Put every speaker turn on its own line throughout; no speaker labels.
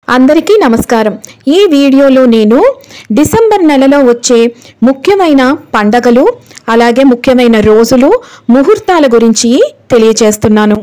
అందరికీ నమస్కారం ఈ వీడియోలో నేను డిసెంబర్ నెలలో వచ్చే ముఖ్యమైన పండగలు అలాగే ముఖ్యమైన రోజులు ముహూర్తాల గురించి తెలియచేస్తున్నాను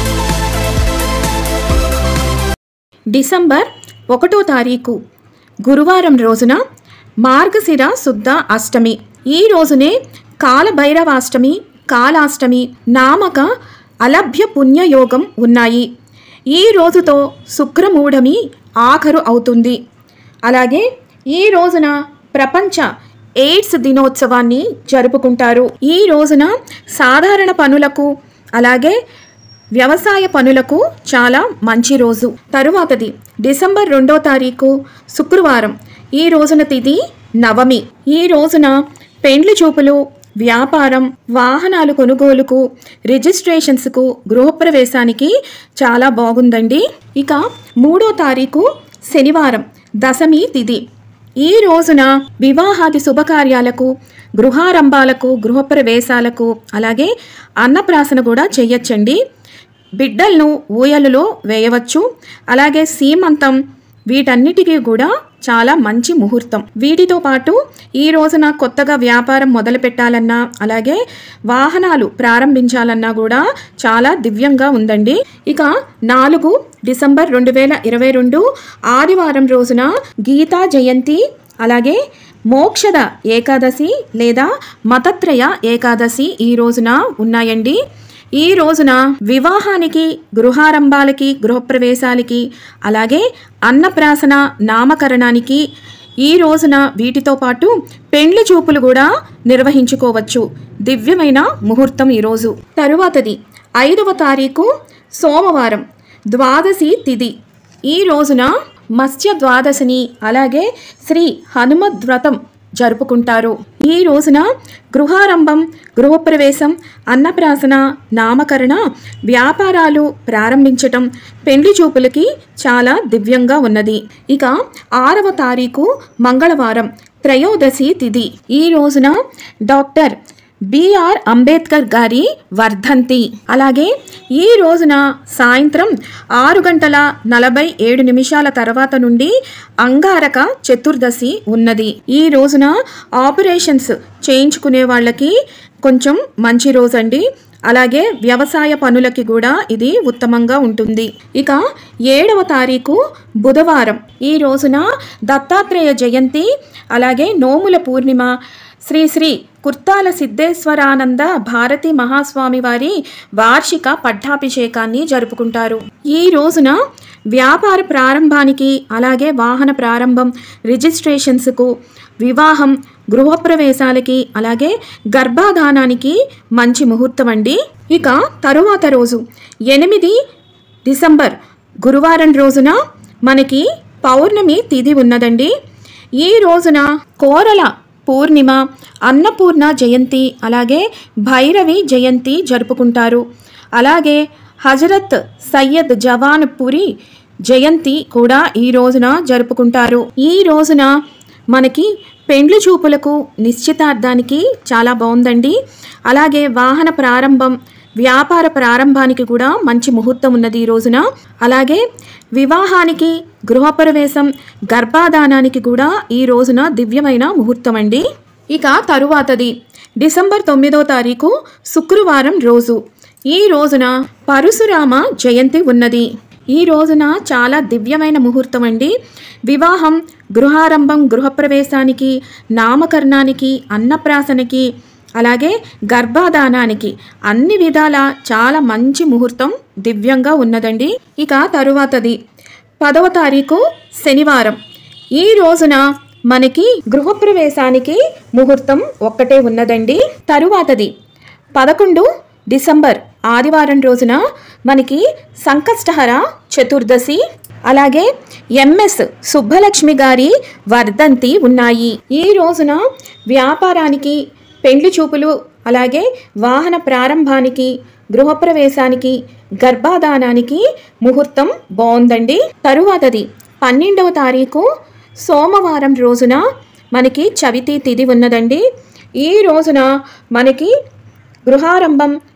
డిసెంబర్ ఒకటో తారీఖు గురువారం రోజున మార్గశిర శుద్ధ అష్టమి ఈ రోజునే కాలభైరవాష్టమి కాలాష్టమి నామక అలభ్య పుణ్యయోగం ఉన్నాయి ఈ రోజుతో శుక్రమూఢమి ఆఖరు అవుతుంది అలాగే ఈ రోజున ప్రపంచ ఎయిడ్స్ దినోత్సవాన్ని జరుపుకుంటారు ఈ రోజున సాధారణ పనులకు అలాగే వ్యవసాయ పనులకు చాలా మంచి రోజు తరువాతది డిసెంబర్ రెండో తారీఖు శుక్రవారం ఈ రోజున తిథి నవమి ఈ రోజున పెండ్లి చూపులు వ్యాపారం వాహనాలు కొనుగోలుకు రిజిస్ట్రేషన్స్కు గృహప్రవేశానికి చాలా బాగుందండి ఇక మూడో తారీఖు శనివారం దశమి తిథి ఈ రోజున వివాహాది శుభకార్యాలకు గృహారంభాలకు గృహప్రవేశాలకు అలాగే అన్నప్రాసన కూడా చేయొచ్చండి బిడ్డలను ఊయలలో వేయవచ్చు అలాగే సీమంతం వీటన్నిటికీ కూడా చాలా మంచి ముహూర్తం వీటితో పాటు ఈ రోజున కొత్తగా వ్యాపారం మొదలు పెట్టాలన్నా అలాగే వాహనాలు ప్రారంభించాలన్నా కూడా చాలా దివ్యంగా ఉందండి ఇక నాలుగు డిసెంబర్ రెండు వేల ఇరవై రెండు ఆదివారం రోజున గీతా జయంతి అలాగే మోక్షద ఏకాదశి లేదా మతత్రయ ఏకాదశి ఈ రోజున ఉన్నాయండి ఈ రోజున వివాహానికి గృహారంభాలకి గృహప్రవేశాలకి అలాగే అన్నప్రాసన నామకరణానికి ఈ రోజున వీటితో పాటు పెండ్లి చూపులు కూడా నిర్వహించుకోవచ్చు దివ్యమైన ముహూర్తం ఈరోజు తరువాతది ఐదవ తారీఖు సోమవారం ద్వాదశి తిథి ఈ రోజున మత్స్య ద్వాదశిని అలాగే శ్రీ హనుమద్ వ్రతం జరుపుకుంటారు ఈ రోజున గృహారంభం గృహప్రవేశం అన్నప్రాసన నామకరణ వ్యాపారాలు ప్రారంభించటం పెండ్లి చూపులకి చాలా దివ్యంగా ఉన్నది ఇక ఆరవ తారీఖు మంగళవారం త్రయోదశి తిథి ఈ రోజున డాక్టర్ బిఆర్ అంబేద్కర్ గారి వర్ధంతి అలాగే ఈ రోజున సాయంత్రం ఆరు గంటల నలభై ఏడు నిమిషాల తర్వాత నుండి అంగారక చతుర్దశి ఉన్నది ఈ రోజున ఆపరేషన్స్ చేయించుకునే వాళ్ళకి కొంచెం మంచి రోజండి అలాగే వ్యవసాయ పనులకి కూడా ఇది ఉత్తమంగా ఉంటుంది ఇక ఏడవ తారీఖు బుధవారం ఈ రోజున దత్తాత్రేయ జయంతి అలాగే నోముల పూర్ణిమ శ్రీ శ్రీ కుర్తాల సిద్ధేశ్వరానంద భారతి మహాస్వామి వారి వార్షిక పట్టాభిషేకాన్ని జరుపుకుంటారు ఈ రోజున వ్యాపార ప్రారంభానికి అలాగే వాహన ప్రారంభం రిజిస్ట్రేషన్స్కు వివాహం గృహప్రవేశాలకి అలాగే గర్భాధానానికి మంచి ముహూర్తం అండి ఇక తరువాత రోజు ఎనిమిది డిసెంబర్ గురువారం రోజున మనకి పౌర్ణమి తిథి ఉన్నదండి ఈ రోజున కోరల పూర్ణిమ అన్నపూర్ణ జయంతి అలాగే భైరవి జయంతి జరుపుకుంటారు అలాగే హజరత్ సయ్యద్ జవాన్ పురి జయంతి కూడా ఈ రోజున జరుపుకుంటారు ఈ రోజున మనకి పెండ్లి చూపులకు నిశ్చితార్థానికి చాలా బాగుందండి అలాగే వాహన ప్రారంభం వ్యాపార ప్రారంభానికి కూడా మంచి ముహూర్తం ఉన్నది ఈ రోజున అలాగే వివాహానికి గృహప్రవేశం గర్భాధానానికి కూడా ఈ రోజున దివ్యమైన ముహూర్తం అండి ఇక తరువాతది డిసెంబర్ తొమ్మిదో తారీఖు శుక్రవారం రోజు ఈ రోజున పరశురామ జయంతి ఉన్నది ఈ రోజున చాలా దివ్యమైన ముహూర్తం అండి వివాహం గృహారంభం గృహప్రవేశానికి నామకరణానికి అన్నప్రాసనకి అలాగే గర్భాధానానికి అన్ని విధాల చాలా మంచి ముహూర్తం దివ్యంగా ఉన్నదండి ఇక తరువాతది పదవ తారీఖు శనివారం ఈ రోజున మనకి గృహప్రవేశానికి ముహూర్తం ఒక్కటే ఉన్నదండి తరువాతది పదకొండు డిసెంబర్ ఆదివారం రోజున మనకి సంకష్టహర చతుర్దశి అలాగే ఎంఎస్ సుబ్బలక్ష్మి గారి వర్ధంతి ఉన్నాయి ఈ రోజున వ్యాపారానికి పెండ్లి చూపులు అలాగే వాహన ప్రారంభానికి గృహప్రవేశానికి గర్భాధానానికి ముహూర్తం బాగుందండి తరువాతది పన్నెండవ తారీఖు సోమవారం రోజున మనకి చవితి తిథి ఉన్నదండి ఈ రోజున మనకి గృహారంభం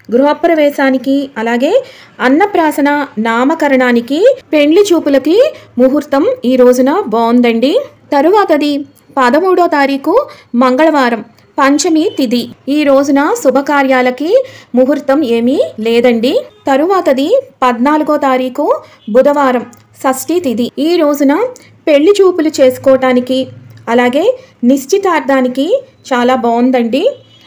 గృహప్రవేశానికి అలాగే అన్నప్రాసన నామకరణానికి పెండ్లి చూపులకి ముహూర్తం ఈ రోజున బాగుందండి తరువాతది పదమూడో తారీఖు మంగళవారం పంచమి తిథి ఈ రోజున శుభకార్యాలకి ముహూర్తం ఏమీ లేదండి తరువాతది పద్నాలుగో తారీఖు బుధవారం షష్ఠి తిథి ఈ రోజున పెళ్లి చూపులు చేసుకోవటానికి అలాగే నిశ్చితార్థానికి చాలా బాగుందండి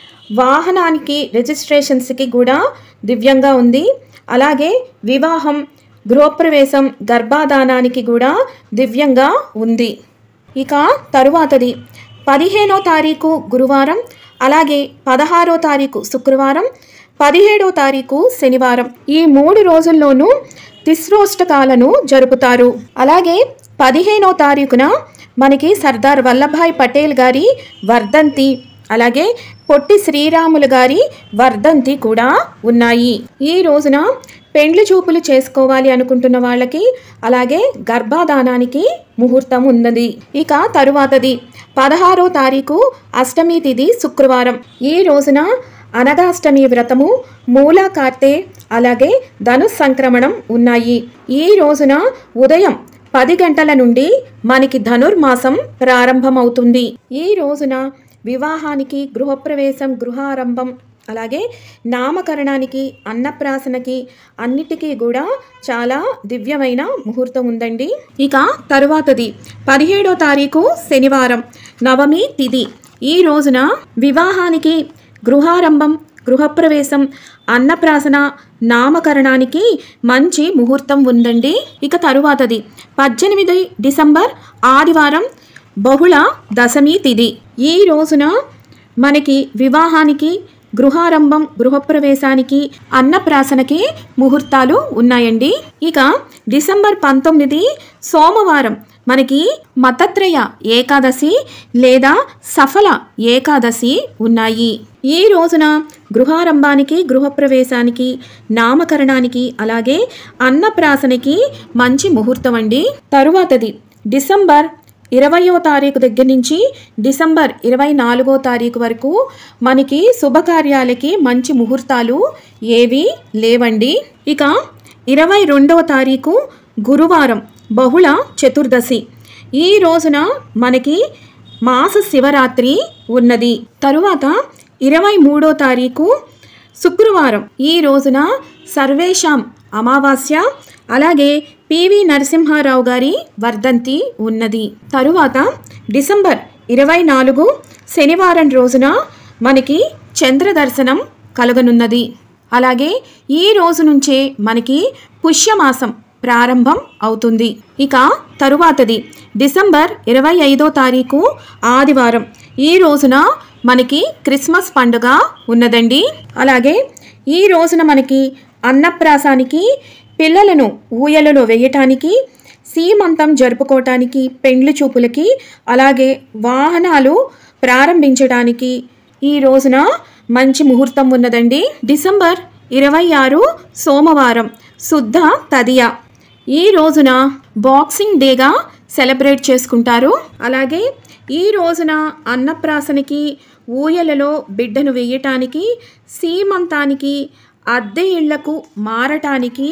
వాహనానికి రిజిస్ట్రేషన్స్కి కూడా దివ్యంగా ఉంది అలాగే వివాహం గృహప్రవేశం గర్భాధానానికి కూడా దివ్యంగా ఉంది ఇక తరువాతది పదిహేనో తారీఖు గురువారం అలాగే పదహారో తారీఖు శుక్రవారం పదిహేడో తారీఖు శనివారం ఈ మూడు రోజుల్లోనూ తిస్రోష్టకాలను జరుపుతారు అలాగే పదిహేనో తారీఖున మనకి సర్దార్ వల్లభాయ్ పటేల్ గారి వర్ధంతి అలాగే పొట్టి శ్రీరాములు గారి వర్ధంతి కూడా ఉన్నాయి ఈ రోజున పెండ్లి చూపులు చేసుకోవాలి అనుకుంటున్న వాళ్ళకి అలాగే గర్భాధానానికి ముహూర్తం ఉన్నది ఇక తరువాతది పదహారో తారీఖు అష్టమి తిథి శుక్రవారం ఈ రోజున అనగాష్టమి వ్రతము మూలా కార్తె అలాగే ధను సంక్రమణం ఉన్నాయి ఈ రోజున ఉదయం పది గంటల నుండి మనకి ధనుర్మాసం ప్రారంభమవుతుంది ఈ రోజున వివాహానికి గృహప్రవేశం గృహారంభం అలాగే నామకరణానికి అన్నప్రాసనకి అన్నిటికీ కూడా చాలా దివ్యమైన ముహూర్తం ఉందండి ఇక తరువాతది పదిహేడో తారీఖు శనివారం నవమి తిథి ఈ రోజున వివాహానికి గృహారంభం గృహప్రవేశం అన్నప్రాసన నామకరణానికి మంచి ముహూర్తం ఉందండి ఇక తరువాతది పద్దెనిమిది డిసెంబర్ ఆదివారం బహుళ దశమి తిథి ఈ రోజున మనకి వివాహానికి గృహారంభం గృహప్రవేశానికి అన్నప్రాసనకి ముహూర్తాలు ఉన్నాయండి ఇక డిసెంబర్ పంతొమ్మిది సోమవారం మనకి మతత్రయ ఏకాదశి లేదా సఫల ఏకాదశి ఉన్నాయి ఈ రోజున గృహారంభానికి గృహప్రవేశానికి నామకరణానికి అలాగే అన్నప్రాసనకి మంచి ముహూర్తం అండి తరువాతది డిసెంబర్ ఇరవయో తారీఖు దగ్గర నుంచి డిసెంబర్ ఇరవై నాలుగో తారీఖు వరకు మనకి శుభకార్యాలకి మంచి ముహూర్తాలు ఏవి లేవండి ఇక ఇరవై రెండవ తారీఖు గురువారం బహుళ చతుర్దశి ఈ రోజున మనకి మాస శివరాత్రి ఉన్నది తరువాత ఇరవై మూడో తారీఖు శుక్రవారం ఈ రోజున సర్వేషాం అమావాస్య అలాగే పివి నరసింహారావు గారి వర్ధంతి ఉన్నది తరువాత డిసెంబర్ ఇరవై నాలుగు శనివారం రోజున మనకి చంద్ర దర్శనం కలగనున్నది అలాగే ఈ రోజు నుంచే మనకి పుష్యమాసం ప్రారంభం అవుతుంది ఇక తరువాతది డిసెంబర్ ఇరవై ఐదో తారీఖు ఆదివారం ఈ రోజున మనకి క్రిస్మస్ పండుగ ఉన్నదండి అలాగే ఈ రోజున మనకి అన్నప్రాసానికి పిల్లలను ఊయలలో వేయటానికి సీమంతం జరుపుకోవటానికి పెండ్లి చూపులకి అలాగే వాహనాలు ప్రారంభించడానికి ఈ రోజున మంచి ముహూర్తం ఉన్నదండి డిసెంబర్ ఇరవై ఆరు సోమవారం శుద్ధ తదియ ఈ రోజున బాక్సింగ్ డేగా సెలబ్రేట్ చేసుకుంటారు అలాగే ఈ రోజున అన్నప్రాసనకి ఊయలలో బిడ్డను వేయటానికి సీమంతానికి అద్దె ఇళ్లకు మారటానికి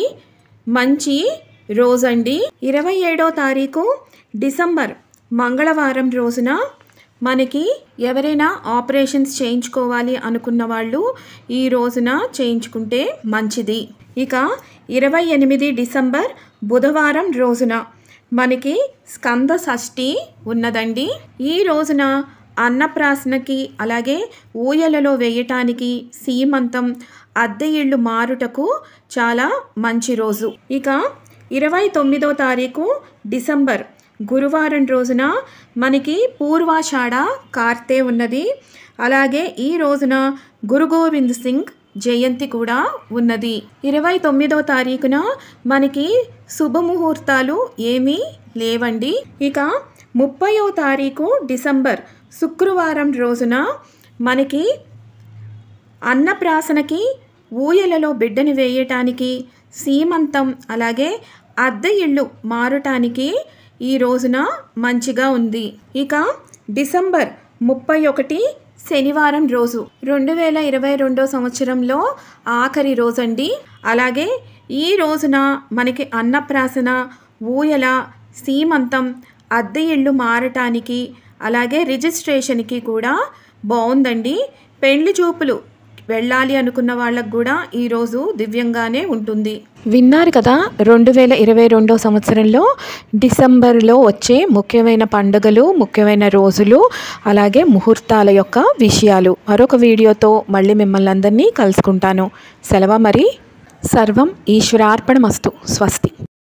మంచి రోజండి ఇరవై ఏడో తారీఖు డిసెంబర్ మంగళవారం రోజున మనకి ఎవరైనా ఆపరేషన్స్ చేయించుకోవాలి అనుకున్న వాళ్ళు ఈ రోజున చేయించుకుంటే మంచిది ఇక ఇరవై ఎనిమిది డిసెంబర్ బుధవారం రోజున మనకి స్కంద షష్ఠి ఉన్నదండి ఈ రోజున అన్నప్రాసనకి అలాగే ఊయలలో వేయటానికి సీమంతం అద్దె ఇళ్ళు మారుటకు చాలా మంచి రోజు ఇక ఇరవై తొమ్మిదో తారీఖు డిసెంబర్ గురువారం రోజున మనకి పూర్వాషాఢ కార్తె ఉన్నది అలాగే ఈ రోజున గురు గోవింద్ సింగ్ జయంతి కూడా ఉన్నది ఇరవై తొమ్మిదో తారీఖున మనకి శుభముహూర్తాలు ఏమీ లేవండి ఇక ముప్పయో తారీఖు డిసెంబర్ శుక్రవారం రోజున మనకి అన్నప్రాసనకి ఊయలలో బిడ్డని వేయటానికి సీమంతం అలాగే అద్దె ఇళ్ళు మారటానికి ఈ రోజున మంచిగా ఉంది ఇక డిసెంబర్ ముప్పై ఒకటి శనివారం రోజు రెండు వేల ఇరవై రెండో సంవత్సరంలో ఆఖరి రోజండి అలాగే ఈ రోజున మనకి అన్నప్రాసన ఊయల సీమంతం అద్దె ఇళ్ళు మారటానికి అలాగే రిజిస్ట్రేషన్కి కూడా బాగుందండి పెళ్లి చూపులు వెళ్ళాలి అనుకున్న వాళ్ళకు కూడా ఈరోజు దివ్యంగానే ఉంటుంది విన్నారు కదా రెండు వేల ఇరవై రెండో సంవత్సరంలో డిసెంబర్లో వచ్చే ముఖ్యమైన పండుగలు ముఖ్యమైన రోజులు అలాగే ముహూర్తాల యొక్క విషయాలు మరొక వీడియోతో మళ్ళీ మిమ్మల్ని అందరినీ కలుసుకుంటాను సెలవు మరి సర్వం ఈశ్వరార్పణమస్తు స్వస్తి